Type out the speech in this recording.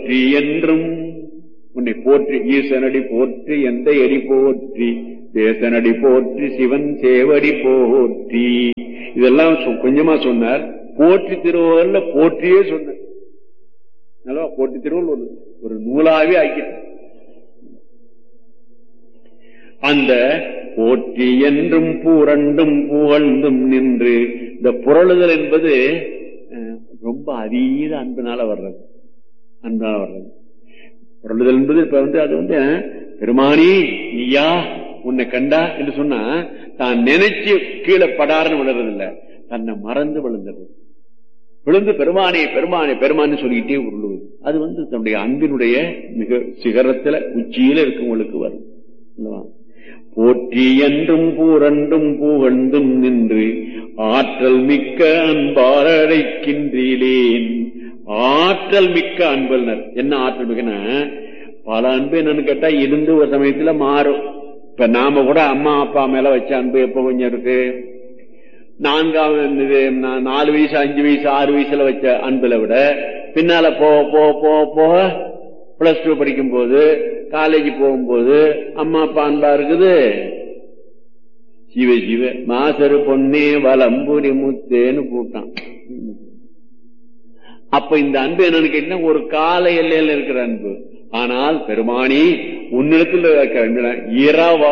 போற்றி என்றும் உன்னை போற்றி ஈசனடி போற்றி எந்த எடி போற்றி தேசனடி போற்றி சிவன் சேவடி போற்றி இதெல்லாம் சொ- கொஞ்சமா சொன்னார் போற்றி திருவள்ளுவர்ல போற்றியே சொன்னார் நல்லா போற்றி திருவள்ளுவர் ஒரு ஒரு நூலாவே ஆக்கிட்டார் அந்த போற்றி என்றும் பூரண்டும் புகழ்ந்தும் நின்று இந்த புரளுதல் என்பது அஹ், ரொம்ப அதீத அன்பினால வர்றது அன்பினால வர்றது புரளுதல் என்பது இப்ப வந்து அது வந்து அஹ், பெருமானி நீயா உன்னை கண்டா என்று சொன்னா தான் நினைச்சு கீழே படாருன்னு விழுறது இல்ல தன்னை மறந்து விழுந்துடுறது விழுந்து பெருமானே பெருமானே பெருமானே சொல்லிக்கிட்டே உருளுவது அது வந்து தன்னுடைய அன்பினுடைய மிக சிகரத்துல உச்சியில இருக்கவங்களுக்கு வரும் அல்லவா? போற்றி என்றும் பூரண்டும் புகழ்ந்தும் நின்று ஆற்றல் மிக்க அன்பால் அழைக்கின்றேன் ஆற்றல் மிக்க அன்பல்னர் என்ன ஆற்றல் மிக்கனா பல அன்பு என்னன்னு கேட்டா இருந்து ஒரு சமயத்துல மாறும் இப்ப நாம கூட அம்மா அப்பா மேல வச்ச அன்பு எப்ப கொஞ்சம் இருக்கு நான்காம் இது நா- நாலு வயசு அஞ்சு வயசு ஆறு வயசுல வச்ச அன்புல விட பின்னால போக போக போக போக பிளஸ் டூ படிக்கும் போது காலேஜ் போகும்போது அம்மா அப்பா அன்பா இருக்குது சிவ சிவ மாசரு பொன்னே வலம்புரி முத்தேன்னு போட்டான் அப்ப இந்த அன்பு என்னன்னு கேட்டீங்கன்னா ஒரு கால எல்லையில இருக்கிற அன்பு ஆனால் பெருமானி உன்னிடத்தில் இருக்கிற அன்பு இரவா